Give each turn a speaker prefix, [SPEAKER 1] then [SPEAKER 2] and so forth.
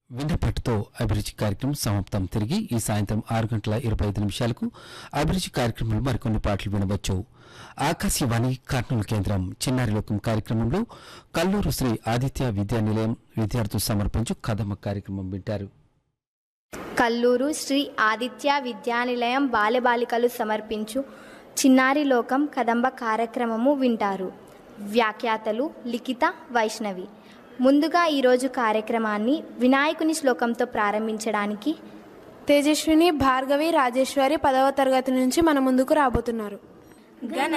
[SPEAKER 1] విన్నపట్టుతో అభిరుచి కార్యక్రమం సమాప్తం తిరిగి ఈ సాయంత్రం ఆరు గంటల ఇరవై ఐదు నిమిషాలకు అభిరుచి కార్యక్రమంలో మరికొన్ని పాటలు వినవచ్చు ఆకాశవాణి కర్నూలు కేంద్రం చిన్నారి లోకం కార్యక్రమంలో కల్లూరు శ్రీ ఆదిత్య విద్యా నిలయం విద్యార్థులు సమర్పించు కథమ కార్యక్రమం వింటారు
[SPEAKER 2] కల్లూరు శ్రీ ఆదిత్య విద్యానిలయం బాలబాలికలు సమర్పించు చిన్నారి లోకం కదంబ కార్యక్రమము వింటారు వ్యాఖ్యాతలు లిఖిత వైష్ణవి ముందుగా ఈరోజు కార్యక్రమాన్ని వినాయకుని శ్లోకంతో ప్రారంభించడానికి
[SPEAKER 3] తేజస్విని భార్గవి రాజేశ్వరి పదవ తరగతి నుంచి మన ముందుకు రాబోతున్నారు
[SPEAKER 4] గణ